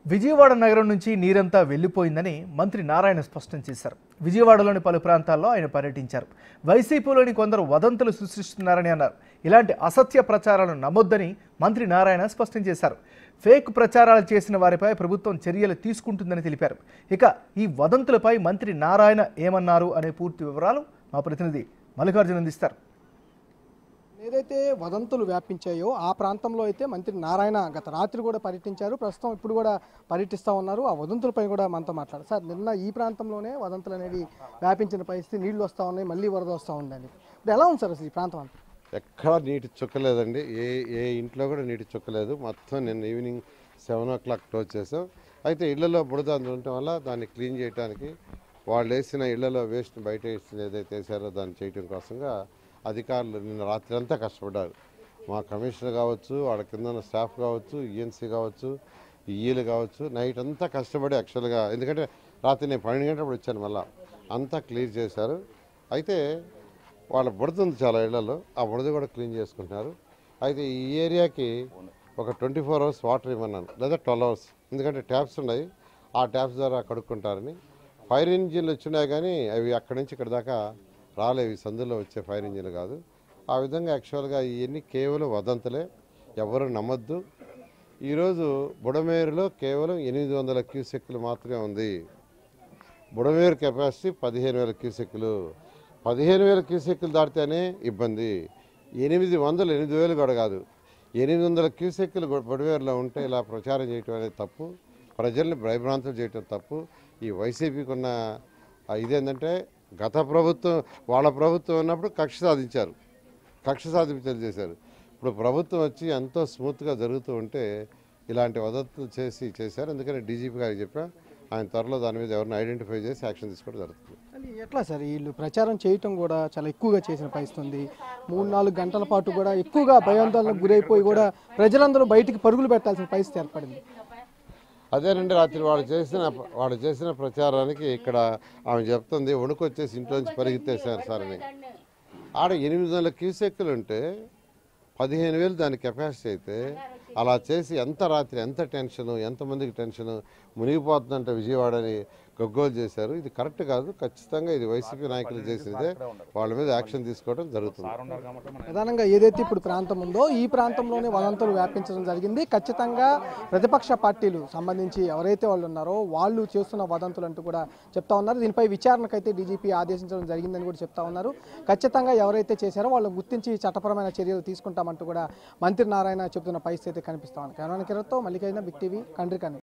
విజయవాడ నగరం నుంచి నీరంతా వెళ్లిపోయిందని మంత్రి నారాయణ స్పష్టం చేశారు విజయవాడలోని పలు ప్రాంతాల్లో ఆయన పర్యటించారు వైసీపీలోని కొందరు వదంతులు సృష్టిస్తున్నారని అన్నారు ఇలాంటి అసత్య ప్రచారాలను నమ్మొద్దని మంత్రి నారాయణ స్పష్టం చేశారు ఫేక్ ప్రచారాలు చేసిన వారిపై ప్రభుత్వం చర్యలు తీసుకుంటుందని తెలిపారు ఇక ఈ వదంతులపై మంత్రి నారాయణ ఏమన్నారు అనే పూర్తి వివరాలు మా ప్రతినిధి మల్లికార్జున అందిస్తారు ఏదైతే వదంతులు వ్యాపించాయో ఆ ప్రాంతంలో అయితే మంత్రి నారాయణ గత రాత్రి కూడా పర్యటించారు ప్రస్తుతం ఇప్పుడు కూడా పర్యటిస్తూ ఉన్నారు ఆ వదంతులపై కూడా మనతో మాట్లాడారు సార్ నిన్న ఈ ప్రాంతంలోనే వదంతులు అనేవి వ్యాపించిన పరిస్థితి నీళ్లు వస్తూ ఉన్నాయి మళ్ళీ వరద వస్తూ ఉందండి ఇప్పుడు ఎలా ఉంది సార్ అసలు ఈ ప్రాంతం అంతా ఎక్కడ నీటి చుక్కలేదండి ఏ ఏ ఇంట్లో కూడా నీటి చుక్కలేదు మొత్తం నిన్న evening seven o'clock close చేసాం అయితే ఇళ్లలో బుడద ఉండటం వల్ల దాన్ని క్లీన్ చేయడానికి వాళ్ళు వేసిన ఇళ్లలో వేస్ట్ బయట వేసిన ఏదైతే వేసారో దాన్ని చేయటం కోసంగా అధికారులు నిన్న రాత్రి అంతా కష్టపడ్డారు మా కమిషనర్ కావచ్చు వాళ్ళ కింద ఉన్న స్టాఫ్ కావచ్చు ఈఎన్సీ కావచ్చు ఈఈలు కావచ్చు నైట్ అంతా కష్టపడి యాక్చువల్గా ఎందుకంటే రాత్రి నేను పన్నెండు గంటలప్పుడు వచ్చాను మళ్ళా అంతా క్లియర్ చేశారు అయితే వాళ్ళ బుడద ఉంది చాలా ఇళ్లలో ఆ బుడద కూడా క్లీన్ చేసుకుంటున్నారు అయితే ఈ ఏరియాకి ఒక ట్వంటీ ఫోర్ అవర్స్ వాటర్ ఇవ్వమన్నాను లేదా ట్వెల్వ్ అవర్స్ ఎందుకంటే ట్యాప్స్ ఉన్నాయి ఆ ట్యాప్స్ ద్వారా కడుక్కుంటారని ఫైర్ ఇంజిన్లు వచ్చినాయి కానీ అవి అక్కడి నుంచి ఇక్కడ దాకా రాలేవి సందులో వచ్చే ఫైర్ ఇంజిన్లు కాదు ఆ విధంగా యాక్చువల్గా ఇవన్నీ కేవలం వదంతులే ఎవరు నమ్మద్దు ఈరోజు బుడమేరులో కేవలం ఎనిమిది వందల క్యూసెక్లు మాత్రమే ఉంది బుడమేరు కెపాసిటీ పదిహేను వేల క్యూసెక్కులు పదిహేను వేల క్యూసెక్కులు దాటితేనే ఇబ్బంది ఎనిమిది వందలు ఎనిమిది వేలు కూడా కాదు ఎనిమిది వందల క్యూసెక్కులు గు- బుడమేరులో ఉంటే ఇలా ప్రచారం చేయటం అనేది తప్పు ప్రజల్ని భయభ్రాంతులు చేయటం తప్పు ఈ వైసీపీకి ఉన్న ఆ ఇదేంటంటే గత ప్రభుత్వం వాళ్ళ ప్రభుత్వం ఉన్నప్పుడు కక్ష సాధించారు కక్ష సాధింపులు చేశారు ఇప్పుడు ప్రభుత్వం వచ్చి ఎంతో స్మూత్గా జరుగుతూ ఉంటే ఇలాంటి వదత్తులు చేసి చేశారు అందుకని డీజీపీ గారికి చెప్పా ఆయన త్వరలో దాని మీద ఎవరిని ఐడెంటిఫై చేసి యాక్షన్ తీసుకోవడం జరుగుతుంది కానీ ఎట్లా సార్ వీళ్ళు ప్రచారం చేయటం కూడా చాలా ఎక్కువగా చేసిన పరిస్థితి ఉంది మూడు నాలుగు గంటల పాటు కూడా ఎక్కువగా భయాందోళనకు గురైపోయి కూడా ప్రజలందరూ బయటికి పరుగులు పెట్టాల్సిన పరిస్థితి ఏర్పడింది అదేనండి రాత్రి వాడు చేసిన వాడు చేసిన ప్రచారానికి ఇక్కడ ఆమె చెప్తుంది వణుకొచ్చేసి ఇంట్లో నుంచి పరిగెత్తేసారు సార్ అని ఆడ ఎనిమిది వందల క్యూసెక్కులు ఉంటే పదిహేను వేలు దాని కెపాసిటీ అయితే అలా చేసి ఎంత రాత్రి ఎంత టెన్షన్ ఎంతమందికి టెన్షన్ మునిగిపోతుందంటే విజయవాడని గగ్గోలు చేశారు ఇది కరెక్ట్ కాదు ఖచ్చితంగా ఇది వైసీపీ నాయకులు చేసినదే వాళ్ళ మీద యాక్షన్ తీసుకోవడం జరుగుతుంది ప్రధానంగా ఏదైతే ఇప్పుడు ప్రాంతం ఉందో ఈ ప్రాంతంలోనే వదంతులు వ్యాపించడం జరిగింది ఖచ్చితంగా ప్రతిపక్ష పార్టీలు సంబంధించి ఎవరైతే వాళ్ళు ఉన్నారో వాళ్ళు చేస్తున్న వదంతులు అంటూ కూడా చెప్తా ఉన్నారు దీనిపై విచారణకైతే డీజీపీ ఆదేశించడం జరిగిందని కూడా చెప్తా ఉన్నారు ఖచ్చితంగా ఎవరైతే చేశారో వాళ్ళని గుర్తించి చట్టపరమైన చర్యలు తీసుకుంటామంటూ కూడా మంత్రి నారాయణ చెబుతున్న పరిస్థితి అయితే కనిపిస్తా ఉంది కరోనా కిరత్తో మల్లికైనా బిగ్ టీవీ కండ్రికని